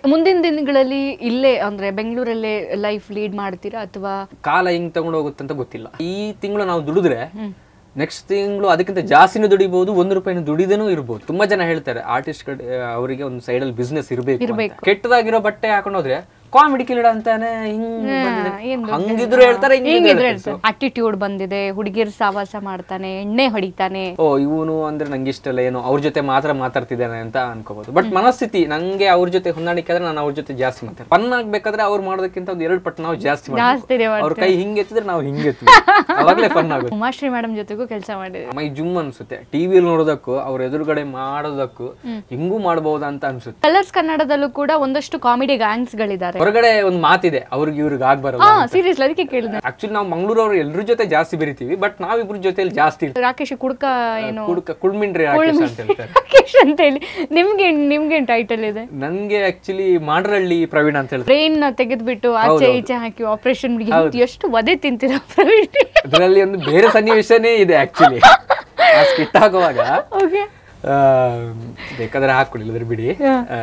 ಮುಂದಿನ ದಿನಗಳಲ್ಲಿ ಇಲ್ಲೇ ಅಂದ್ರೆ ಬೆಂಗಳೂರಲ್ಲೇ ಲೈಫ್ ಲೀಡ್ ಮಾಡ್ತೀರಾ ಅಥವಾ ಕಾಲ ಹಿಂಗ್ ತಗೊಂಡು ಹೋಗುತ್ತಂತ ಗೊತ್ತಿಲ್ಲ ಈ ತಿಂಗಳು ನಾವು ದುಡಿದ್ರೆ ನೆಕ್ಸ್ಟ್ ತಿಂಗಳು ಅದಕ್ಕಿಂತ ಜಾಸ್ತಿನೂ ದುಡಿಬಹುದು ಒಂದು ರೂಪಾಯಿನ ದುಡಿದೇನೂ ಇರ್ಬೋದು ತುಂಬಾ ಜನ ಹೇಳ್ತಾರೆ ಆರ್ಟಿಸ್ಟ್ ಅವರಿಗೆ ಒಂದು ಸೈಡಲ್ಲಿ ಬಿಸ್ನೆಸ್ ಇರಬೇಕು ಕೆಟ್ಟದಾಗಿರೋ ಬಟ್ಟೆ ಹಾಕೊಂಡು ಹೋದ್ರೆ ಕಾಮಿಡಿ ಕಿಲಡ ಅಂತಾನೆ ಹಿಂಗ್ ಬಂದಿದೆ. ಹಂಗಿದ್ರು ಹೇಳ್ತಾರೆ ಹಿಂಗಿದ್ರು ಹೇಳ್ತಾರೆ. ಆಟಿಟ್ಯೂಡ್ ಬಂದಿದೆ ಹುಡುಗಿರ್ ಸಾವಾಸ ಮಾಡ್ತಾನೆ ಎಣ್ಣೆ ಹೊಡಿತಾನೆ ಓ ಇವನು ಅಂದ್ರೆ ನಂಗೆ ಇಷ್ಟ ಇಲ್ಲ ಏನೋ ಅವ್ರ ಜೊತೆ ಮಾತ್ರ ಮಾತಾಡ್ತಿದ್ದಾನೆ ಅಂತ ಅನ್ಕೋಬಹುದು ಬಟ್ ಮನಸ್ಥಿತಿ ನಂಗೆ ಅವ್ರ ಜೊತೆ ಹೊಂದಾಣಿಕೆ ಆದ್ರೆ ನಾನು ಅವ್ರ ಜೊತೆ ಜಾಸ್ತಿ ಮಾತಾಡ್ತೀನಿ ಫನ್ ಆಗ್ಬೇಕಾದ್ರೆ ಅವ್ರು ಮಾಡೋದಕ್ಕಿಂತ ಒಂದು ಎರಡು ಪಟ್ಟು ನಾವು ಜಾಸ್ತಿ ಜಾಸ್ತಿನೇ ಮಾಡ್ತೀವಿ ಅವ್ರ ಕೈ ಹಿಂಗೆ ಎತ್ತಿದ್ರೆ ನಾವು ಹಿಂಗೆ ಎತ್ತೀವಿ ಅವಾಗಲೇ ಫನ್ ಆಗುತ್ತೆ ಉಮಾಶ್ರೀ ಮೇಡಮ್ ಜೊತೆಗೂ ಕೆಲಸ ಮಾಡಿದೆ ಮೈ ಜುಮ್ ಅನ್ಸುತ್ತೆ ಟಿವಿಯಲ್ಲಿ ನೋಡೋದಕ್ಕೂ ಅವ್ರ ಎದುರುಗಡೆ ಮಾಡೋದಕ್ಕೂ ಹಿಂಗೂ ಮಾಡಬಹುದಾ ಅಂತ ಅನ್ಸುತ್ತೆ ಕಲರ್ಸ್ ಕನ್ನಡದಲ್ಲೂ ಕೂಡ ಒಂದಷ್ಟು ಕಾಮಿಡಿ ಗ್ಯಾಂಗ್ಸ್ ಗಳಿದ್ದಾರೆ ಹೊರಗಡೆ ಒಂದು ಮಾತಿದೆ ಅವ್ರಿಗೆ ಇವ್ರಿಗೆ ಆಗ್ಬಾರಲ್ಲ ಹಾ ಸೀರಿಯಸ್ ಅದಕ್ಕೆ ಕೇಳಿದೆ ಆಕ್ಚುಲಿ ನಾವು ಮಂಗಳೂರವ್ರು ಎಲ್ರ ಜೊತೆ ಜಾಸ್ತಿ ಬೆರಿತೀವಿ ಬಟ್ ನಾವಿಬ್ರ ಜೊತೆಲಿ ಜಾಸ್ತಿ ಇರ್ತೀವಿ ರಾಕೇಶ್ ಕುಡ್ಕ ಏನು ಕುಡ್ಕ ಕುಳ್ಮಿಂಡ್ರಿ ರಾಕೇಶ್ ಅಂತ ಹೇಳ್ತಾರೆ ರಾಕೇಶ್ ಅಂತ ಹೇಳಿ ನಿಮ್ಗೆ ನಿಮ್ಗೆ ಟೈಟಲ್ ಇದೆ ನನ್ಗೆ ಆಕ್ಚುಲಿ ಮಾಡ್ರಳ್ಳಿ ಪ್ರವೀಣ್ ಅಂತ ಹೇಳ್ತಾರೆ ಬ್ರೈನ್ ತೆಗೆದ್ಬಿಟ್ಟು ಆಚೆ ಈಚೆ ಹಾಕಿ ಆಪರೇಷನ್ ಎಷ್ಟು ವದೆ ತಿಂತೀರಾ ಪ್ರವೀಣ್ ಅದರಲ್ಲಿ ಒಂದು ಬೇರೆ ಸನ್ನಿವೇಶನೇ ಇದೆ ಆಕ್ಚುಲಿ ಆ ಸ್ಕಿಟ್ ಹಾಕುವಾಗ ಓಕೆ ಆ, ಬೇಕಾದ್ರೆ ಹಾಕೊಳ್ಳಿ ಇಲ್ಲದ್ರೆ ಬಿಡಿ ಆ,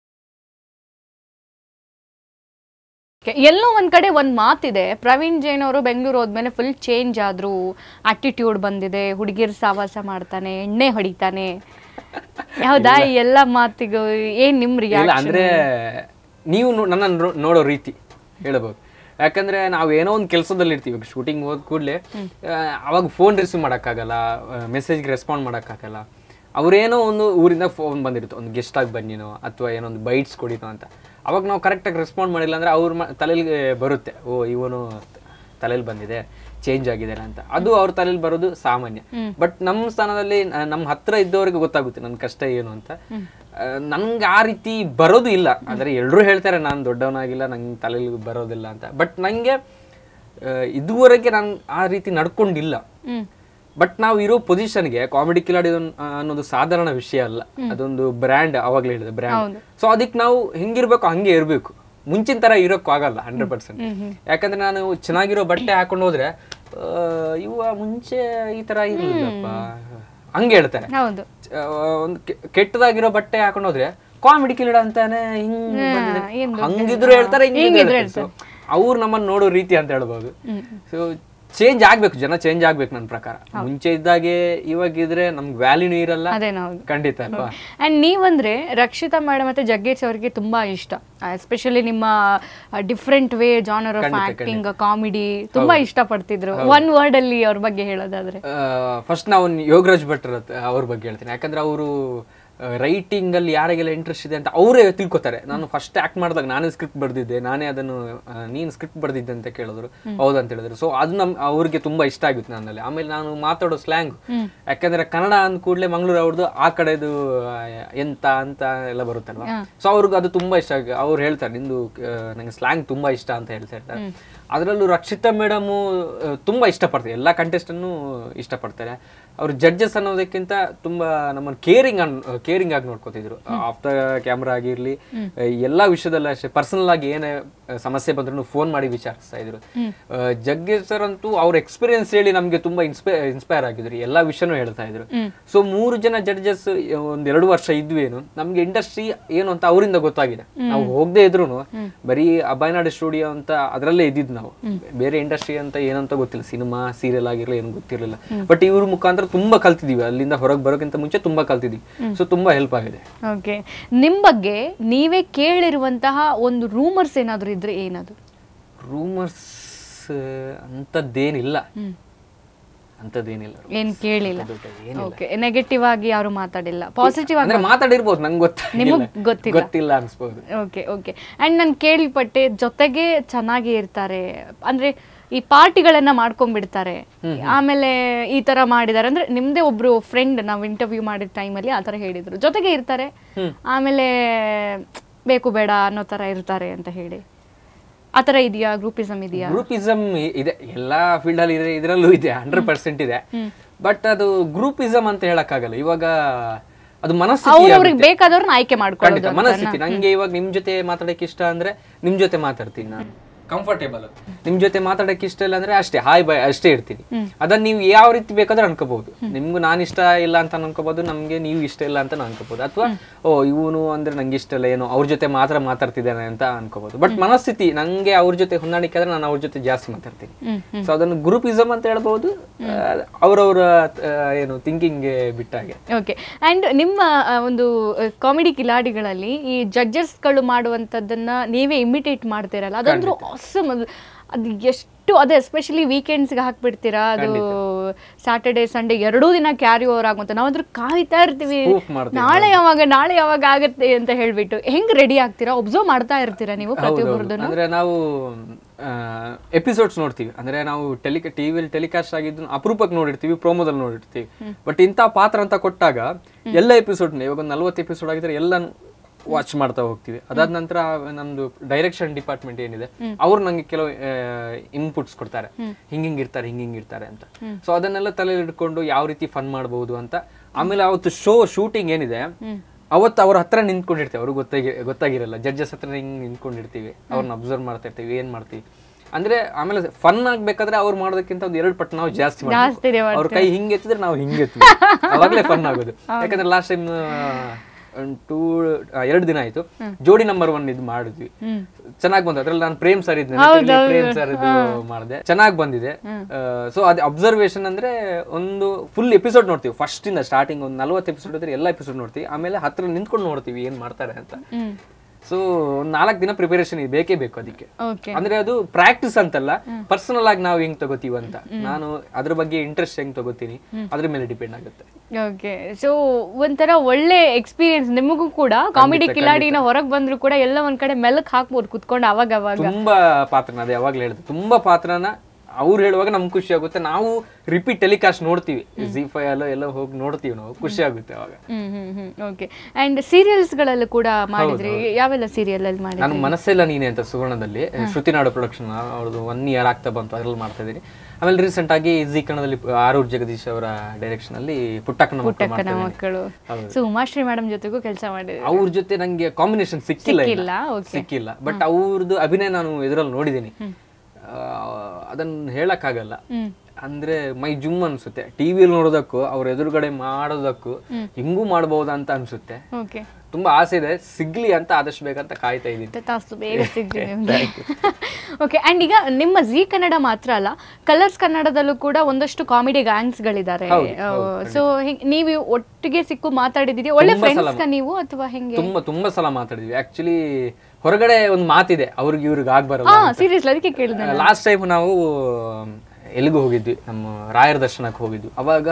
ಎಲ್ಲೋ ಒಂದ್ ಕಡೆ ಒಂದ್ ಮಾತಿದೆ ಪ್ರವೀಣ್ ಜೈನ್ ಅವರು ಬೆಂಗಳೂರು ಹೋದ್ಮೇಲೆ ಫುಲ್ ಚೇಂಜ್ ಆದ್ರು ಆಟಿಟ್ಯೂಡ್ ಬಂದಿದೆ ಹುಡುಗಿರ್ ಸಾವಾಸ ಮಾಡ್ತಾನೆ ಎಣ್ಣೆ ಹೊಡಿತಾನೆ ಹೌದಾ ಈ ಎಲ್ಲ ಮಾತಿಗೂ ಏನ್ ನಿಮ್ ಇಲ್ಲ ರಿಯಾಕ್ಷನ್ ಅಂದ್ರೆ ನೀವು ನೋ- ನನ್ನನ್ನು ನೋ- ನೋಡೋ ರೀತಿ ಹೇಳ್ಬೋದು ಯಾಕಂದ್ರೆ ನಾವು ಏನೋ ಒಂದು ಕೆಲಸದಲ್ಲಿ ಇರ್ತೀವಿ ಶೂಟಿಂಗ್ ಹೋದ ಕೂಡಲೇ ಅವಾಗ ಫೋನ್ ರಿಸೀವ್ ಮಾಡೋಕ್ಕಾಗಲ್ಲ ಮೆಸೇಜ್ಗೆ ರೆಸ್ಪಾಂಡ್ ಮಾಡೋಕ್ಕಾಗಲ್ಲ ಅವ್ರೇನೋ ಒಂದು ಊರಿಂದ ಫೋನ್ ಬಂದಿರುತ್ತೆ ಒಂದು ಗೆಸ್ಟ್ ಆಗಿ ಬನ್ನಿನೋ ಅಥವಾ ಏನೋ ಒಂದು ಬೈಟ್ಸ್ ಕೊಡಿನೋ ಅಂತ ಅವಾಗ ನಾವು ಕರೆಕ್ಟಾಗಿ ರೆಸ್ಪಾಂಡ್ ಮಾಡಿಲ್ಲ ಅಂದ್ರೆ ಅವ್ರ ಮ ತಲೆಗೆ ಬರುತ್ತೆ ಓ ಇವನು ತಲೆಯಲ್ಲಿ ಬಂದಿದೆ ಚೇಂಜ್ ಆಗಿದ್ದಾರೆ ಅಂತ ಅದು ಅವ್ರ ತಲೆಯಲ್ಲಿ ಬರೋದು ಸಾಮಾನ್ಯ ಬಟ್ ನಮ್ಮ ಸ್ಥಾನದಲ್ಲಿ ನ- ನಮ್ಮ ಹತ್ರ ಇದ್ದವರಿಗೆ ಗೊತ್ತಾಗುತ್ತೆ ನನ್ನ ಕಷ್ಟ ಏನು ಅಂತ ಆ, ನನ್ಗೆ ಆ ರೀತಿ ಬರೋದು ಇಲ್ಲ ಆದರೆ ಎಲ್ಲರೂ ಹೇಳ್ತಾರೆ ನಾನು ದೊಡ್ಡವನಾಗಿಲ್ಲ ನಂಗೆ ತಲೆಯಲ್ಲಿ ಬರೋದಿಲ್ಲ ಅಂತ ಬಟ್ ನನಗೆ ಇದುವರೆಗೆ ನಾನು ಆ ರೀತಿ ನಡ್ಕೊಂಡಿಲ್ಲ ಹ್ಮ್ ಬಟ್ ನಾವು ಇರೋ ಪೊಸಿಷನ್ಗೆ ಕಾಮಿಡಿ ಕಿಲಾಡಿ ಅನ್ನೋದು ಸಾಧಾರಣ ವಿಷಯ ಅಲ್ಲ ಅದೊಂದು ಬ್ರ್ಯಾಂಡ್ ಅವಾಗಲೇ ಹೇಳಿದೆ ಬ್ರ್ಯಾಂಡ್ ಸೊ ಅದಕ್ಕೆ ನಾವು ಹೆಂಗಿರ್ಬೇಕು ಹಂಗೆ ಇರಬೇಕು ಮುಂಚಿನ ತರ ಇರೋಕ್ಕೂ ಆಗಲ್ಲ ಹಂಡ್ರೆಡ್ ಪರ್ಸೆಂಟ್ ಯಾಕಂದ್ರೆ ನಾನು ಚೆನ್ನಾಗಿರೋ ಬಟ್ಟೆ ಹಾಕೊಂಡು ಹೋದ್ರೆ ಆ, ಇವ ಮುಂಚೆ ಈ ತರ ಇರ್ಲಿಲ್ಲಪ್ಪ ಹಂಗೆ ಹೇಳ್ತಾರೆ ಹೌದು ಒಂದು ಕೆಟ್ಟದಾಗಿರೋ ಬಟ್ಟೆ ಹಾಕೊಂಡು ಹೋದ್ರೆ ಕಾಮಿಡಿ ಕಿಲಡ ಅಂತಾನೆ ಹಿಂಗ್ ಬಂದಿದೆ. ಏನ್ ಹಂಗಿದ್ರು ಹೇಳ್ತಾರೆ ಹಿಂಗಿದ್ರು ಹೇಳ್ತಾರೆ ಅವ್ರು ನಮ್ಮನ್ನ ನೋಡೋ ರೀತಿ ಅಂತ ಹೇಳ್ಬೋದು ಸೊ ಚೇಂಜ್ ಆಗ್ಬೇಕು ಜನ ಚೇಂಜ್ ಆಗ್ಬೇಕು ನನ್ನ ಪ್ರಕಾರ ಮುಂಚೆ ಇದ್ದಾಗೆ ಇವಾಗಿದ್ರೆ ನಮ್ಗೆ ವ್ಯಾಲ್ಯೂನು ಇರಲ್ಲ ಅದೇ ನಾವು ಖಂಡಿತ ಅಲ್ವಾ ಅಂಡ್ ನೀವಂದ್ರೆ ರಕ್ಷಿತಾ ಮೇಡಮ್ ಮತ್ತೆ ಜಗ್ಗೇಶ್ ಅವರಿಗೆ ತುಂಬಾ ಇಷ್ಟ ಎಸ್ಪೆಷಲಿ ನಿಮ್ಮ different way genre of acting comedy ತುಂಬಾ ಇಷ್ಟ ಪಡ್ತಿದ್ರು ಒನ್ ವರ್ಡ್ ಅಲ್ಲಿ ಅವ್ರ ಬಗ್ಗೆ ಹೇಳೋದಾದ್ರೆ ಫಸ್ಟ್ ನಾವು ಯೋಗರಾಜ್ ಭಟ್ರ ಹತ್ರ- ಅವ್ರ ಬಗ್ಗೆ ಹೇಳ್ತೀನಿ ಯಾಕಂದ್ರೆ ಅವರು ರೈಟಿಂಗ್ ಅಲ್ಲಿ ಯಾರಿಗೆಲ್ಲ ಇಂಟ್ರೆಸ್ಟ್ ಇದೆ ಅಂತ ಅವರೇ ತಿಳ್ಕೊತಾರೆ ನಾನು ಫಸ್ಟ್ ಆಕ್ಟ್ ಮಾಡಿದಾಗ ನಾನೇ ಸ್ಕ್ರಿಪ್ಟ್ ಬರ್ದಿದ್ದೆ ನಾನೇ ಅದನ್ನು ಆ, ನೀನು ಸ್ಕ್ರಿಪ್ಟ್ ಬರ್ದಿದ್ದೆ ಅಂತ ಕೇಳಿದ್ರು ಹೌದಂತ ಹೇಳಿದ್ರು ಸೊ ಅದು ನಮ್ ಅವ್ರಿಗೆ ತುಂಬಾ ಇಷ್ಟ ಆಗಿತ್ತು ನನ್ನಲ್ಲಿ ಆಮೇಲೆ ನಾನು ಮಾತಾಡೋ ಸ್ಲ್ಯಾಂಗ್ ಯಾಕಂದ್ರೆ ಕನ್ನಡ ಅಂದ ಕೂಡಲೇ ಮಂಗಳೂರು ಅವ್ರದ್ದು ಆ ಕಡೆದು ಆ, ಎಂತ ಅಂತ ಎಲ್ಲ ಬರುತ್ತಲ್ವಾ ಸೊ ಅವ್ರಿಗೆ ಅದು ತುಂಬಾ ಇಷ್ಟ ಆಗಿ ಅವ್ರು ಹೇಳ್ತಾರೆ ನಿಂದು ಆ, ನಂಗೆ ಸ್ಲ್ಯಾಂಗ್ ತುಂಬಾ ಇಷ್ಟ ಅಂತ ಹೇಳ್ತಾ ಇರ್ತಾರೆ ಅದರಲ್ಲೂ ರಕ್ಷಿತಾ ಮೇಡಮು ತುಂಬಾ ಇಷ್ಟಪಡ್ತಾರೆ ಎಲ್ಲ ಕಂಟೆಸ್ಟನ್ನು ಇಷ್ಟಪಡ್ತಾರೆ ಅವ್ರು ಜಡ್ಜಸ್ ಅನ್ನೋದಕ್ಕಿಂತ ತುಂಬಾ ನಮ್ಮನ್ನು ಕೇರಿಂಗ್ ಅನ್ ಕೇರಿಂಗ್ ಆಗಿ ನೋಡ್ಕೋತಿದ್ರು ಆಫ್ ದ ಕ್ಯಾಮ್ರಾ ಆಗಿರ್ಲಿ ಎಲ್ಲ ವಿಷಯದಲ್ಲೂ ಅಷ್ಟೇ ಪರ್ಸನಲ್ ಆಗಿ ಏನೇ ಆ, ಸಮಸ್ಯೆ ಬಂದ್ರು ಫೋನ್ ಮಾಡಿ ವಿಚಾರಿಸ್ತಾ ಇದ್ರು ಆ, ಜಗ್ಗೇಶ್ ಸರ್ ಅಂತೂ ಅವ್ರ ಎಕ್ಸ್ಪೀರಿಯನ್ಸ್ ಹೇಳಿ ನಮ್ಗೆ ತುಂಬಾ ಇನ್ಸ್ಪೈ ಇನ್ಸ್ಪೈರ್ ಆಗಿದ್ರು ಎಲ್ಲಾ ವಿಷಯನೂ ಹೇಳ್ತಾ ಇದ್ರು ಸೊ ಮೂರು ಜನ ಜಡ್ಜಸ್ ಒಂದ್ ಎರಡು ವರ್ಷ ಇದ್ವೇನು ನಮ್ಗೆ ಇಂಡಸ್ಟ್ರಿ ಏನು ಅಂತ ಅವರಿಂದ ಗೊತ್ತಾಗಿದೆ ನಾವು ಹೋಗದೆ ಇದ್ರು ಬರೀ ಅಭಯನಾಡು ಸ್ಟುಡಿಯೋ ಅಂತ ಅದರಲ್ಲೇ ಇದ್ದಿದ್ದು ನಾವು ಬೇರೆ ಇಂಡಸ್ಟ್ರಿ ಅಂತ ಏನಂತ ಗೊತ್ತಿಲ್ಲ ಸಿನಿಮಾ ಸೀರಿಯಲ್ ಆಗಿರಲಿ ಏನು ಗೊತ್ತಿರಲಿಲ್ಲ ಬಟ್ ಇವ್ರ ಮುಖಾಂತರ ತುಂಬಾ ಕಲ್ತಿದೀವಿ ಅಲ್ಲಿಂದ ಹೊರಗೆ ಬರೋಕ್ಕಿಂತ ಮುಂಚೆ ತುಂಬಾ ಕಲ್ತಿದೀವಿ ಸೊ ತುಂಬಾ ಹೆಲ್ಪ್ ಆಗಿದೆ ಓಕೆ ನಿಮ್ ಬಗ್ಗೆ ನೀವೇ ಕೇಳಿರುವಂತಹ ಒಂದು ರೂಮರ್ಸ್ ಏನಾದ್ರು ಇದ್ರೆ ಏನದು ರೂಮರ್ಸ್ ಅಂತದ್ದೇನಿಲ್ಲ ಅಂತದ್ದೇನಿಲ್ಲ ಏನ್ ಕೇಳಿಲ್ಲ ದೊಡ್ಡ ಏನಿಲ್ಲ. ಓಕೆ ನೆಗೆಟಿವ್ ಆಗಿ ಯಾರು ಮಾತಾಡಿಲ್ಲ ಪಾಸಿಟಿವ್ ಆಗಿ ಅಂದ್ರೆ ಮಾತಾಡಿರ್ಬೋದು ನಂಗೆ ಗೊತ್ತಿಲ್ಲ ನಿಮಗ್ ಗೊತ್ತಿಲ್ಲ. ಗೊತ್ತಿಲ್ಲ ಅನ್ಸ್ಬೋದು ಓಕೆ ಓಕೆ ಅಂಡ್ ನಾನು ಕೇಳ್ಪಟ್ಟೆ ಜೊತೆಗೆ ಚೆನ್ನಾಗಿ ಇರ್ತಾರೆ ಅಂದ್ರೆ ಈ ಪಾರ್ಟಿಗಳನ್ನ ಮಾಡ್ಕೊಂಡ್ಬಿಡ್ತಾರೆ ಆಮೇಲೆ ಈ ತರ ಮಾಡಿದಾರೆ ಅಂದ್ರೆ ನಿಮ್ದೇ ಒಬ್ರು ಫ್ರೆಂಡ್ ನಾವು ಇಂಟರ್ವ್ಯೂ ಮಾಡಿದ ಟೈಮಲ್ಲಿ ಆ ತರ ಹೇಳಿದ್ರು ಜೊತೆಗೆ ಇರ್ತಾರೆ ಆಮೇಲೆ ಬೇಕು ಬೇಡ ಅನ್ನೋ ತರ ಇರ್ತಾರೆ ಅಂತ ಹೇಳಿ ಆ ತರ ಇದೆಯಾ ಗ್ರೂಪಿಸಮ್ ಇದೆಯಾ ಗ್ರೂಪಿಸಮ್ ಇದೆ ಎಲ್ಲಾ ಫೀಲ್ಡ್ ಅಲ್ಲಿ ಇದೆ ಇದರಲ್ಲೂ ಇದೆ ಹಂಡ್ರೆಡ್ ಪರ್ಸೆಂಟ್ ಇದೆ ಬಟ್ ಅದು ಗ್ರೂಪಿಸಮ್ ಅಂತ ಹೇಳಕ್ಕಾಗಲ್ಲ ಇವಾಗ ಅದು ಮನಸ್ಥಿತಿ ಅವ್ರವ್ರಿಗೆ ಬೇಕಾದವ್ರನ್ನ ಆಯ್ಕೆ ಮಾಡ್ಕೊಳ್ಳೋದು ಖಂಡಿತ ಮನಸ್ಥಿತಿ ನಂಗೆ ಇವಾಗ ನಿಮ್ ಜೊತೆ ಮಾತಾಡಕ್ಕೆ ಇಷ್ಟ ಅಂದ್ರೆ ನಿಮ್ ಜೊತೆ ಮಾತಾಡ್ತೀನಿ ನಾನು ಕಂಫರ್ಟೇಬಲ್ ನಿಮ್ ಜೊತೆ ಮಾತಾಡಕ್ಕೆ ಇಷ್ಟ ಇಲ್ಲ ಅಂದ್ರೆ ಅಷ್ಟೇ ಹಾಯ್ ಬಾಯ್ ಅಷ್ಟೇ ಇರ್ತೀನಿ ಅದನ್ನ ನೀವು ಯಾವ ರೀತಿ ಬೇಕಾದ್ರೆ ಅನ್ಕೋಬಹುದು ನಿಮ್ಗೂ ನಾನು ಇಷ್ಟ ಇಲ್ಲ ಅಂತ ಅನ್ಕೋಬಹುದು ನಮ್ಗೆ ನೀವು ಇಷ್ಟ ಇಲ್ಲ ಅಂತ ಅನ್ಕೋಬಹುದು ಅಥವಾ ಓ ಇವನು ಅಂದ್ರೆ ನಂಗೆ ಇಷ್ಟ ಇಲ್ಲ ಏನೋ ಅವ್ರ ಜೊತೆ ಮಾತ್ರ ಮಾತಾಡ್ತಿದ್ದಾನೆ ಅಂತ ಅನ್ಕೋಬಹುದು ಬಟ್ ಮನಸ್ಥಿತಿ ನಂಗೆ ಅವ್ರ ಜೊತೆ ಹೊಂದಾಣಿಕೆ ಆದ್ರೆ ನಾನು ಅವ್ರ ಜೊತೆ ಜಾಸ್ತಿ ಮಾತಾಡ್ತೀನಿ ಹ್ಮ್ ಸೊ ಅದನ್ನು ಗ್ರೂಪಿಸಮ್ ಅಂತ ಹೇಳ್ಬಹುದು ಅವರವರ ಏನು ಥಿಂಕಿಂಗ್ಗೆ ಬಿಟ್ಟಾಗೆ ಓಕೆ ಅಂಡ್ ನಿಮ್ಮ ಆ, ಒಂದು ಕಾಮಿಡಿ ಕಿಲಾಡಿಗಳಲ್ಲಿ ಈ ಜಡ್ಜಸ್ಗಳು ಮಾಡುವಂಥದ್ದನ್ನ ನೀವೇ ಇಮಿಟೇಟ್ ಮಾಡ್ತೀರಲ್ಲ ಅದಂದ್ರೂ ಆಸಮ್ ಅದು ಅದು ಎಷ್ಟು ಅದೇ ಎಸ್ಪೆಷಲಿ ವೀಕೆಂಡ್ಸ್ಗೆ ಹಾಕ್ಬಿಡ್ತೀರಾ ಅದು ಸ್ಯಾಟರ್ಡೆ ಸಂಡೇ ಎರಡೂ ದಿನ ಕ್ಯಾರಿ ಓವರ್ ಆಗುವಂತ ನಾವಂದ್ರೂ ಕಾಯ್ತಾ ಇರ್ತೀವಿ Spoof ಮಾಡ್ತೀವಿ. ನಾಳೆ ಯಾವಾಗ ನಾಳೆ ಯಾವಾಗ ಆಗತ್ತೆ ಅಂತ ಹೇಳ್ಬಿಟ್ಟು ಹೆಂಗ್ ರೆಡಿ ಆಗ್ತೀರಾ ಒಬ್ಸರ್ವ್ ಮಾಡ್ತಾ ಇರ್ತೀರಾ ನೀವು ಪ್ರತಿಯೊಬ್ಬರದ್ದು ಅಂದ್ರೆ ನಾವು ಎಪಿಸೋಡ್ಸ್ ನೋಡ್ತೀವಿ ಅಂದ್ರೆ ನಾವು ಟೆಲಿ ಟಿವಿಯಲ್ಲಿ ಟೆಲಿಕಾಸ್ಟ್ ಆಗಿದ್ದು ಅಪರೂಪಕ್ಕೆ ನೋಡಿರ್ತೀವಿ ಪ್ರೋಮೋದಲ್ಲಿ ನೋಡಿರ್ತೀವಿ ಬಟ್ ಇಂಥ ಪಾತ್ರ ಅಂತ ಕೊಟ್ಟಾಗ ಎಲ್ಲ ಎಪಿಸೋಡ್ ಇವಾಗ ಒಂದು ನಲ್ವತ್ತು ಎಪಿಸೋಡ್ ಆಗಿದ್ರೆ ಎಲ್ಲ ವಾಚ್ ಮಾಡ್ತಾ ಹೋಗ್ತೀವಿ ಅದಾದ ನಂತರ ನಮ್ದು ಡೈರೆಕ್ಷನ್ ಡಿಪಾರ್ಟ್ಮೆಂಟ್ ಏನಿದೆ ಅವ್ರು ನಂಗೆ ಕೆಲವು ಇನ್ಪುಟ್ಸ್ ಕೊಡ್ತಾರೆ ಹಿಂಗ್ ಹಿಂಗ್ ಇರ್ತಾರೆ ಹಿಂಗ್ ಹಿಂಗ್ ಇರ್ತಾರೆ ಅಂತ ಸೊ ಅದನ್ನೆಲ್ಲ ತಲೆಯಲ್ಲಿ ಇಟ್ಕೊಂಡು ಯಾವ ರೀತಿ ಫನ್ ಮಾಡಬಹುದು ಅಂತ ಆಮೇಲೆ ಅವತ್ತು ಶೋ ಶೂಟಿಂಗ್ ಏನಿದೆ ಅವತ್ತು ಅವ್ರ ಹತ್ರ ನಿಂತ್ಕೊಂಡಿರ್ತೀವಿ ಅವ್ರಿಗೆ ಗೊತ್ತಾಗಿ ಗೊತ್ತಾಗಿರಲ್ಲ ಜಡ್ಜಸ್ ಹತ್ರ ಹಿಂಗ್ ನಿಂತ್ಕೊಂಡಿರ್ತೀವಿ ಅವ್ರನ್ನ ಅಬ್ಸರ್ವ್ ಮಾಡ್ತಾ ಇರ್ತೀವಿ ಏನ್ ಮಾಡ್ತೀವಿ ಅಂದ್ರೆ ಆಮೇಲೆ ಫನ್ ಆಗ್ಬೇಕಾದ್ರೆ ಅವ್ರು ಮಾಡೋದಕ್ಕಿಂತ ಒಂದು ಎರಡು ಪಟ್ಟು ನಾವು ಜಾಸ್ತಿ ಜಾಸ್ತಿನೇ ಮಾಡ್ತೀವಿ ಅವ್ರ ಕೈ ಹಿಂಗೆ ಎತ್ತಿದ್ರೆ ನಾವು ಹಿಂಗೆ ಎತ್ತೀವಿ ಅವಾಗಲೇ ಫನ್ ಆಗೋದು ಯಾಕಂದ್ರೆ ಲಾಸ್ಟ್ ಟೈಮ್ ಟೂ ಎರಡು ದಿನ ಆಯ್ತು ಜೋಡಿ ನಂಬರ್ ಒನ್ ಇದು ಮಾಡಿದ್ವಿ ಚೆನ್ನಾಗಿ ಬಂತು ಅದ್ರಲ್ಲಿ ನಾನು ಪ್ರೇಮ್ ಸರ್ ಇದ್ದೆ ಪ್ರೇಮ್ ಸರ್ ಇದು ಮಾಡಿದೆ ಚೆನ್ನಾಗಿ ಬಂದಿದೆ ಸೊ ಅದೇ ಅಬ್ಸರ್ವೇಷನ್ ಅಂದ್ರೆ ಒಂದು ಫುಲ್ ಎಪಿಸೋಡ್ ನೋಡ್ತೀವಿ ಫಸ್ಟ್ ಇಂದ ಸ್ಟಾರ್ಟಿಂಗ್ ಒಂದು ನಲ್ವತ್ತು ಎಪಿಸೋಡ್ ಇದ್ರೆ ಎಲ್ಲ ಎಪಿಸೋಡ್ ನೋಡ್ತೀವಿ ಆಮೇಲೆ ಹತ್ರ ನಿಂತ್ಕೊಂಡು ನೋಡ್ತೀವಿ ಏನ್ ಮಾಡ್ತಾರೆ ಅಂತ ಹ್ಮ್ ಸೊ ಒಂದು ನಾಲ್ಕು ದಿನ ಪ್ರಿಪರೇಷನ್ ಬೇಕೇ ಬೇಕು ಅದಕ್ಕೆ ಓಕೆ ಅಂದ್ರೆ ಅದು ಪ್ರಾಕ್ಟೀಸ್ ಅಂತಲ್ಲ ಪರ್ಸನಲ್ ಆಗಿ ನಾವು ಹೆಂಗ್ ತಗೋತೀವಿ ಅಂತ ನಾನು ಅದ್ರ ಬಗ್ಗೆ ಇಂಟ್ರೆಸ್ಟ್ ಹೆಂಗ್ ತಗೋತೀನಿ ಅದ್ರ ಮೇಲೆ ಡಿಪೆಂಡ್ ಆಗುತ್ತೆ ಓಕೆ ಸೊ ಒಂಥರ ಒಳ್ಳೆ ಎಕ್ಸ್ಪೀರಿಯನ್ಸ್ ನಿಮಗೂ ಕೂಡ ಕಾಮಿಡಿ ಕಿಲಾಡಿನ ಹೊರಗೆ ಬಂದ್ರು ಕೂಡ ಎಲ್ಲ ಒಂದ್ ಕಡೆ ಮೆಲಕ್ ಹಾಕ್ಬೋದು ಕುತ್ಕೊಂಡು ಅವಾಗ ಅವಾಗ ತುಂಬಾ ಪಾತ್ರನ ಅದೇ ಯಾವಾಗ್ಲೂ ಹೇಳಿದೆ ತುಂಬಾ ಪಾತ್ರನ ಅವ್ರು ಹೇಳುವಾಗ ನಮ್ಗೆ ಖುಷಿ ಆಗುತ್ತೆ ನಾವು ರಿಪೀಟ್ ಟೆಲಿಕಾಸ್ಟ್ ನೋಡ್ತೀವಿ ಜಿ ಫೈ ಅಲ್ಲೋ ಎಲ್ಲ ಹೋಗಿ ನೋಡ್ತೀವಿ ನಾವು ಖುಷಿ ಆಗುತ್ತೆ ಅವಾಗ hmm hmm hmm okay and serials ಗಳಲ್ಲೂ ಕೂಡ ಮಾಡಿದ್ರಿ ಯಾವೆಲ್ಲ ಸೀರಿಯಲ್ ಅಲ್ಲಿ ಮಾಡಿದ್ರಿ ನಾನು ಮನಸ್ಸೆಲ್ಲ ನೀನೆ ಅಂತ ಸುವರ್ಣದಲ್ಲಿ ಶ್ರುತಿನಾಡು ಪ್ರೊಡಕ್ಷನ್ ಅವ್ರದ್ದು ಒನ್ ಇಯರ್ ಆಗ್ತಾ ಬಂತು ಅದ್ರಲ್ಲಿ ಮಾಡ್ತಾ ಇದ್ದೀನಿ ಆಮೇಲೆ ರೀಸೆಂಟ್ ಆಗಿ ಜಿ ಕನ್ನಡದಲ್ಲಿ ಆರೂರ್ ಜಗದೀಶ್ ಅವರ ಡೈರೆಕ್ಷನ್ ಅಲ್ಲಿ ಪುಟ್ಟಕ್ಕನ ಮಕ್ಕಳು ಮಾಡ್ತಾ ಪುಟ್ಟಕ್ಕನ ಇದ್ದೀನಿ. ಮಕ್ಕಳು ಹೌದು. ಸೊ ಉಮಾಶ್ರೀ ಮೇಡಮ್ ಜೊತೆಗೂ ಕೆಲಸ ಮಾಡಿದ್ರಿ ಅವ್ರ ಜೊತೆ ನಂಗೆ ಕಾಂಬಿನೇಷನ್ ಸಿಕ್ಕಿಲ್ಲ ಇನ್ನ. ಸಿಕ್ಕಿಲ್ಲ, okay. ಸಿಕ್ಕಿಲ್ಲ ಬಟ್ ಅವ್ರದ್ದು ಅಭಿನಯ ನಾನು ಎದುರಲ್ಲಿ ನೋಡಿದ್ದೀನಿ ಆ, ಅದನ್ನ ಹೇಳಕ್ಕಾಗಲ್ಲ ಹ್ಮ್ ಅಂದ್ರೆ ಮೈ ಜುಮ್ ಅನ್ಸುತ್ತೆ ಟಿವಿಯಲ್ಲಿ ನೋಡೋದಕ್ಕೂ ಅವ್ರ ಎದುರುಗಡೆ ಮಾಡೋದಕ್ಕೂ ಹಿಂಗೂ ಮಾಡಬಹುದಾ ಅಂತ ಅನ್ಸುತ್ತೆ ಓಕೆ ತುಂಬಾ ಆಸೆ ಇದೆ ಸಿಗ್ಲಿ ಅಂತ ಆದಷ್ಟು ಬೇಕಂತ ಕಾಯ್ತಾ ಇದ್ದೀನಿ ತಾಸು ಬೇಗ ಸಿಗ್ಲಿ ನಿಮ್ಗೆ ಓಕೆ ಅಂಡ್ ಈಗ ನಿಮ್ಮ ಜಿ ಕನ್ನಡ ಮಾತ್ರ ಅಲ್ಲ ಕಲರ್ಸ್ ಕನ್ನಡದಲ್ಲೂ ಕೂಡ ಒಂದಷ್ಟು ಕಾಮಿಡಿ ಗಳಿದ್ದಾರೆ ಸೊ ನೀವು ಒಟ್ಟಿಗೆ ಸಿಕ್ಕು ಮಾತಾಡಿದಿರಿ ಒಳ್ಳೆ ತುಂಬಾ ಸಲ ಫ್ರೆಂಡ್ಸ್ ನೀವು ಅಥವಾ ಹೆಂಗೆ ತುಂಬಾ ತುಂಬಾ ಸಲ ಮಾತಾಡಿದ್ವಿ ಆಕ್ಚುಲಿ ಹೊರಗಡೆ ಒಂದು ಮಾತಿದೆ ಅವ್ರಿಗೆ ಇವ್ರಿಗೆ ಆಗ್ಬಾರಲ್ಲ ಹಾ ಸೀರಿಯಸ್ ಅದಕ್ಕೆ ಕೇಳಿದೆ ಲಾಸ್ಟ್ ಟೈಮ್ ನಾವು ಎಲ್ಲಿಗೂ ಹೋಗಿದ್ವಿ ನಮ್ಮ ರಾಯರ ದರ್ಶನಕ್ಕೆ ಹೋಗಿದ್ವಿ ಅವಾಗ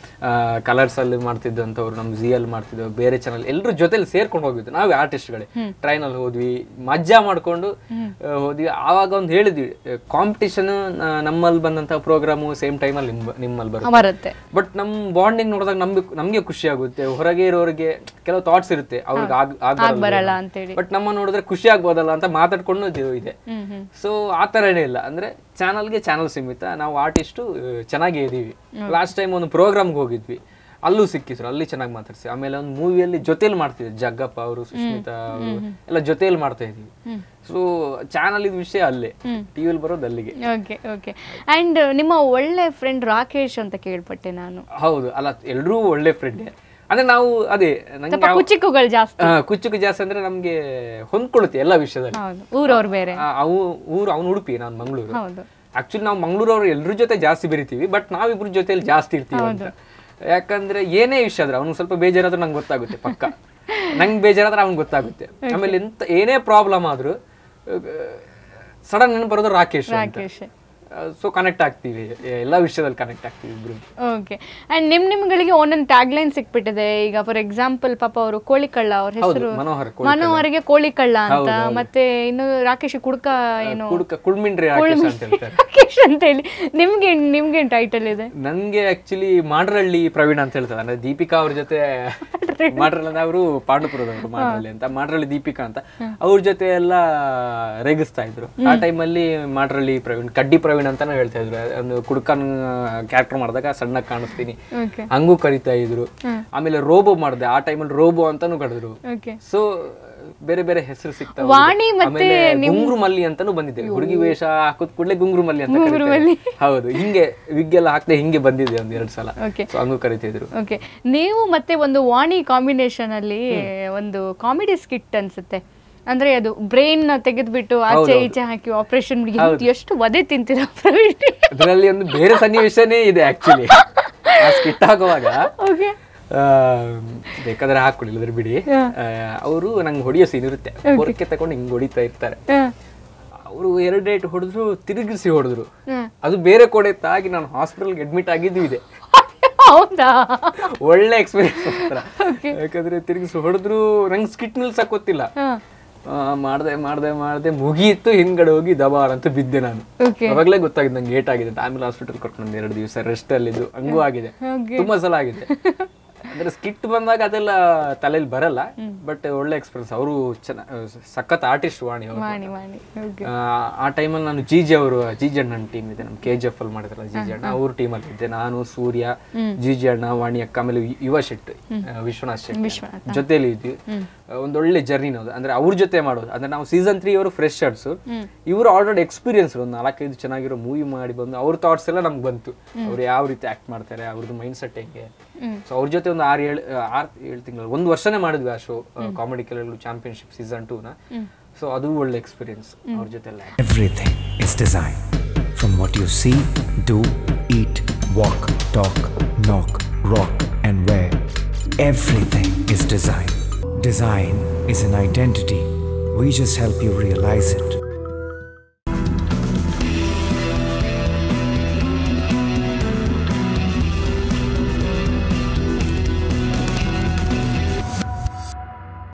ಕಲರ್ಸ್ ಅಲ್ಲಿ ಮಾಡ್ತಿದ್ದಂಥವ್ರು ನಮ್ಮ ಜಿ ಅಲ್ಲಿ ಮಾಡ್ತಿದ್ವಿ ಬೇರೆ ಚಾನಲ್ ಎಲ್ಲರೂ ಜೊತೆಲಿ ಸೇರ್ಕೊಂಡು ಹೋಗಿದ್ವಿ ನಾವೇ ಆರ್ಟಿಸ್ಟ್ಗಳೇ ಟ್ರೈನಲ್ಲಿ ಹೋದ್ವಿ ಮಜಾ ಮಾಡ್ಕೊಂಡು ಆ, ಹೋದ್ವಿ ಆವಾಗ ಒಂದು ಹೇಳಿದ್ವಿ ಕಾಂಪಿಟಿಷನ್ ನಮ್ಮಲ್ಲಿ ಬಂದಂಥ ಪ್ರೋಗ್ರಾಮು ಸೇಮ್ ಟೈಮಲ್ಲಿ ನಿಮ್ಮ ನಿಮ್ಮಲ್ಲಿ ಬರುತ್ತೆ ಬರುತ್ತೆ ಬಟ್ ನಮ್ ಬಾಂಡಿಂಗ್ ನೋಡಿದಾಗ ನಮ್ಗೆ ನಮ್ಗೆ ಖುಷಿ ಆಗುತ್ತೆ ಹೊರಗೆ ಇರೋರಿಗೆ ಕೆಲವು ಥಾಟ್ಸ್ ಇರುತ್ತೆ ಅವ್ರಿಗೆ ಆಗ್ ಬರಲ್ಲ ಆಗ್ಬಾರಲ್ಲ ಅಂತೇಳಿ ಬಟ್ ನಮ್ಮ ನೋಡಿದ್ರೆ ಖುಷಿ ಆಗ್ಬೋದಲ್ಲ ಅಂತ ಮಾತಾಡ್ಕೊಂಡು ಇದು ಇದೆ ಹ್ಮ್ ಹ್ಮ್ ಸೊ ಆ ಥರನೇ ಇಲ್ಲ ಅಂದ್ರೆ ಚಾನಲ್ಗೆ ಚಾನಲ್ ಸೀಮಿತ ನಾವು ಆರ್ಟಿಸ್ಟು ಚೆನ್ನಾಗೇ ಇದೀವಿ ಲಾಸ್ಟ್ ಟೈಮ್ ಒಂದು ಪ್ರೋಗ್ರಾಮ್ಗೆ ಹೋಗಿದ್ವಿ ಅಲ್ಲೂ ಸಿಕ್ಕಿದ್ರು ಅಲ್ಲಿ ಚೆನ್ನಾಗಿ ಮಾತಾಡ್ಸಿ ಆಮೇಲೆ ಒಂದು ಮೂವಿಯಲ್ಲಿ ಜೊತೆಲಿ ಮಾಡ್ತಿದ್ವಿ ಜಗ್ಗಪ್ಪ ಅವರು ಸುಷ್ಮಿತಾ ಅವರು ಎಲ್ಲ ಜೊತೆಲಿ ಮಾಡ್ತಾ ಇದೀವಿ ಸೊ ಚಾನಲ್ ಇದು ವಿಷಯ ಅಲ್ಲೇ ಟಿವಿಯಲ್ಲಿ ಬರೋದು ಅಲ್ಲಿಗೆ ಓಕೆ ಓಕೆ ಅಂಡ್ ನಿಮ್ಮ ಒಳ್ಳೆ ಫ್ರೆಂಡ್ ರಾಕೇಶ್ ಅಂತ ಕೇಳ್ಪಟ್ಟೆ ನಾನು ಹೌದು ಅಲ್ಲ ಎಲ್ರೂ ಒಳ್ಳೆ ಫ್ರೆಂಡ್ ಅಂದ್ರೆ ನಾವು ಅದೇ ನಂಗೆ ಸ್ವಲ್ಪ ಕುಚಿಕ್ಕುಗಳು ಜಾಸ್ತಿ ಆ, ಕುಚ್ಚುಕು ಜಾಸ್ತಿ ಅಂದ್ರೆ ನಮ್ಗೆ ಹೊಂದ್ಕೊಳ್ಳುತ್ತೆ ಎಲ್ಲ ವಿಷಯದಲ್ಲಿ ಹೌದು ಊರವ್ರು ಬೇರೆ ಆ, ಅವು ಊರು ಅವ್ನು ಉಡುಪಿ ನಾನು ಮಂಗಳೂರು ಹೌದು ಆಕ್ಚುಲಿ ನಾವು ಮಂಗಳೂರವ್ರು ಎಲ್ರ ಜೊತೆ ಜಾಸ್ತಿ ಬೆರಿತೀವಿ ಬಟ್ ನಾವಿಬ್ರ ಜೊತೆಲಿ ಜಾಸ್ತಿ ಇರ್ತೀವಿ ಅಂತ ಯಾಕಂದ್ರೆ ಏನೇ ವಿಷಯ ಆದ್ರೆ ಅವ್ನಿಗೆ ಸ್ವಲ್ಪ ಬೇಜಾರಾದ್ರೂ ನಂಗೆ ಗೊತ್ತಾಗುತ್ತೆ ಪಕ್ಕ ನಂಗೆ ಬೇಜಾರಾದ್ರೆ ಅವ್ನಿಗೆ ಗೊತ್ತಾಗುತ್ತೆ ಆಮೇಲೆ ಎಂತ ಏನೇ ಪ್ರಾಬ್ಲಮ್ ಆದ್ರೂ ಸಡನ್ ನೆನಪು ಬರೋದು ರಾಕೇಶ್ ಅಂತ ರಾಕೇಶ್ ಸೊ ಕನೆಕ್ಟ್ ಆಗ್ತೀವಿ ಎಲ್ಲ ವಿಷಯದಲ್ಲಿ ಕನೆಕ್ಟ್ ಆಗ್ತೀವಿ ಇಬ್ರು ಓಕೆ ಅಂಡ್ ನಿಮ್ ನಿಮ್ಗಳಿಗೆ ಒಂದೊಂದು ಟ್ಯಾಗ್ ಲೈನ್ ಸಿಕ್ಬಿಟ್ಟಿದೆ ಈಗ ಫಾರ್ ಎಕ್ಸಾಂಪಲ್ ಪಾಪ ಅವರು ಕೋಳಿಕಳ್ಳ ಅವ್ರ ಹೆಸರು ಮನೋಹರ್ ಮನೋಹರಿಗೆ ಕೋಳಿಕಳ್ಳ ಅಂತ ಮತ್ತೆ ಇನ್ನು ರಾಕೇಶ್ ಕುಡ್ಕ ಏನು ಕುಡ್ಕ ಕುಡ್ಮಿಂಡ್ರಿ ರಾಕೇಶ್ ಅಂತ ಹೇಳ್ತಾರೆ ರಾಕೇಶ್ ಅಂತ ಹೇಳಿ ನಿಮ್ಗೆ ನಿಮ್ಗೆ ಟೈಟಲ್ ಇದೆ ನನ್ಗೆ ಆಕ್ಚುಲಿ ಮಾಡ್ರಳ್ಳಿ ಪ್ರವೀಣ್ ಅಂತ ಹೇಳ್ತಾರೆ ಅಂದ್ರೆ ದೀಪಿಕಾ ಅವ್ರ ಜೊತೆ ಮಾಡ್ರಳ್ಳಿ ಅಂದ್ರೆ ಅವರು ಪಾಂಡುಪುರದವರು ಮಾಡ್ರಳ್ಳಿ ಅಂತ ಮಾಡ್ರಳ್ಳಿ ದೀಪಿಕಾ ಅಂತ ಅವ್ರ ಜೊತೆ ಎಲ್ಲ ರೇಗಿಸ್ತಾ ಇದ್ರು ಆ ಟೈಮಲ್ಲಿ ಮಾಡ್ರಳ್ಳಿ ಪ್ರವೀಣ್ ಕಡ್ಡಿ ಪ್ರವೀಣ್ ಅಂತಾನು ಹೇಳ್ತಾ ಇದ್ರು ಒಂದು ಕುಡ್ಕನ್ ಕ್ಯಾರೆಕ್ಟರ್ ಮಾಡಿದಾಗ ಸಣ್ಣ ಕಾಣಿಸ್ತೀನಿ ಓಕೆ ಹಂಗೂ ಕರಿತಾ ಇದ್ರು ಆಮೇಲೆ ರೋಬೋ ಮಾಡಿದೆ ಆ ಟೈಮಲ್ಲಿ ರೋಬೋ ಅಂತಾನು ಕರೆದ್ರು ಓಕೆ ಸೊ ಬೇರೆ ಬೇರೆ ಹೆಸರು ಸಿಗ್ತಾವೆ ವಾಣಿ ಮತ್ತೆ ಆಮೇಲೆ ಗುಂಗುರು ಮಲ್ಲಿ ಅಂತಾನು ಬಂದಿದೆ ಹುಡುಗಿ ವೇಷ ಹಾಕೋದ್ ಕೂಡಲೇ ಗುಂಗುರು ಮಲ್ಲಿ ಅಂತ ಕರೀತಾರೆ. ಹೌದು ಹಿಂಗೆ ವಿಗ್ ಎಲ್ಲ ಹಾಕ್ದೆ ಹಿಂಗೆ ಬಂದಿದೆ ಒಂದ್ ಎರಡ್ ಸಲ ಓಕೆ ಸೊ ಹಂಗೂ ಕರಿತಿದ್ರು ಓಕೆ ನೀವು ಮತ್ತೆ ಒಂದು ವಾಣಿ ಕಾಂಬಿನೇಷನ್ ಅಲ್ಲಿ ಒಂದು ಕಾಮಿಡಿ ಸ್ಕಿಟ್ ಅನ್ಸುತ್ತೆ ಅಂದ್ರೆ ಅದು ಬ್ರೈನ್ ತೆಗೆದ್ಬಿಟ್ಟು ಆಚೆ ಈಚೆ ಹಾಕಿ ಆಪರೇಷನ್ ಎಷ್ಟು ವದೆ ತಿಂತೀರಾ ಪ್ರವೀಣ್ ಅದರಲ್ಲಿ ಒಂದು ಬೇರೆ ಸನ್ನಿವೇಶನೇ ಇದೆ ಆಕ್ಚುಲಿ ಆ ಸ್ಕಿಟ್ ಹಾಕುವಾಗ ಓಕೆ ಆ, ಬೇಕಾದ್ರೆ ಹಾಕೊಳ್ಳಿ ಇಲ್ಲದ್ರೆ ಬಿಡಿ ಅವರು ನಂಗೆ ಹೊಡಿಯೋ ಸೀನ್ ಇರುತ್ತೆ ಪೊರಕೆ ತಗೊಂಡು ಹಿಂಗ್ ಹೊಡಿತಾ ಇರ್ತಾರೆ ಅವರು ಎರಡು ಡೇಟ್ ಹೊಡೆದ್ರು ತಿರುಗಿಸಿ ಹೊಡೆದ್ರು ಅದು ಬೇರೆ ಕೊಡೆ ತಾಗಿ ನಾನು ಹಾಸ್ಪಿಟಲ್ಗೆ ಅಡ್ಮಿಟ್ ಆಗಿದ್ದು ಇದೆ ಹೌದಾ ಒಳ್ಳೆ ಎಕ್ಸ್ಪೀರಿಯನ್ಸ್ ಯಾಕಂದ್ರೆ ತಿರುಗಿಸಿ ಹೊಡೆದ್ರು ನಂಗೆ ಸ್ಕಿಟ್ ನಿಲ್ಸಕ್ ಗೊತ್ತಿಲ್ಲ ಹಾ ಆ, ಮಾಡ್ದೆ ಮಾಡ್ದೆ ಮಾಡ್ದೆ ಮುಗೀತು ಹಿಂದ್ಗಡೆ ಹೋಗಿ ದಬಾರ್ ಅಂತ ಬಿದ್ದೆ ನಾನು ಓಕೆ ಅವಾಗಲೇ ಗೊತ್ತಾಗಿದೆ ನಂಗೆ ಏಟ್ ಆಗಿದೆ ಅಂತ ಆಮೇಲೆ ಹಾಸ್ಪಿಟಲ್ ಕರ್ಕೊಂಡು ಎರಡು ದಿವಸ ರೆಸ್ಟ್ ಅಲ್ಲಿದ್ದು ಹಂಗೂ ಆಗಿದೆ ತುಂಬಾ ಸಲ ಆಗಿದೆ ಅಂದ್ರೆ ಸ್ಕಿಟ್ ಬಂದಾಗ ಅದೆಲ್ಲ ತಲೆಯಲ್ಲಿ ಬರಲ್ಲ ಬಟ್ ಒಳ್ಳೆ ಎಕ್ಸ್ಪೀರಿಯನ್ಸ್ ಅವರು ಚೆನ್ನ ಸಖತ್ ಆರ್ಟಿಸ್ಟ್ ವಾಣಿ ಅವರು ವಾಣಿ ವಾಣಿ ಓಕೆ ಆ, ಆ ಟೈಮಲ್ಲಿ ನಾನು ಜಿಜಿ ಅವರು ಜಿಜಿ ಅಣ್ಣನ ಟೀಮ್ ಇದೆ ನಮ್ಮ ಕೆ ಜಿ ಎಫ್ ಅಲ್ಲಿ ಮಾಡಿದ್ರಲ್ಲ ಜಿಜಿ ಅಣ್ಣ ಅವ್ರ ಟೀಮಲ್ಲಿ ಇದ್ದೆ ನಾನು ಸೂರ್ಯ ಜಿಜಿ ಅಣ್ಣ ವಾಣಿ ಅಕ್ಕ ಆಮೇಲೆ ವಿ- ಯುವ ಶೆಟ್ಟಿ ಆ, ವಿಶ್ವನಾಥ್ ಶೆಟ್ಟಿ ವಿಶ್ವನಾಥ್ ಜೊತೆಲಿ ಇದ್ವಿ ಒಂದೊಳ್ಳೆ ಜರ್ನಿ ಅದು ಅಂದ್ರೆ ಅವ್ರ ಜೊತೆ ಮಾಡೋದು ಅಂದ್ರೆ ನಾವು ಸೀಸನ್ ತ್ರೀ ಅವರು ಫ್ರೆಶರ್ಸ್ ಇವರು ಆಲ್ರೆಡಿ ಎಕ್ಸ್ಪೀರಿಯನ್ಸ್ ಒಂದು ನಾಲ್ಕೈದು ಚೆನ್ನಾಗಿರೋ ಮೂವಿ ಮಾಡಿ ಬಂದು ಅವ್ರ ಥಾಟ್ಸ್ ಎಲ್ಲ ನಮ್ಗೆ ಬಂತು ಅವ್ರು ಯಾವ ರೀತಿ ಆಕ್ಟ್ ಮಾಡ್ತಾರೆ ಅವ್ರದ್ದು ಮೈಂಡ್ ಸೆಟ್ ಹೆಂಗೆ ಸೊ ಅವ್ರ ಜೊತೆ ಒಂದು ಆರು ಏಳು ಆರು ಏಳು ತಿಂಗಳು ಒಂದು ವರ್ಷನೇ ಮಾಡಿದ್ವಿ ಆ ಶೋ ಕಾಮಿಡಿ ಕೆಲವು ಚಾಂಪಿಯನ್ಶಿಪ್ ಸೀಸನ್ ಟೂನ ಸೊ ಅದು ಒಳ್ಳೆ ಎಕ್ಸ್ಪೀರಿಯನ್ಸ್ ಅವ್ರ ಜೊತೆ ಎಲ್ಲ Everything is design. From what you see, do, eat, walk, talk, knock, rock, and wear. Everything is design. Design is an identity. We just help you realize it.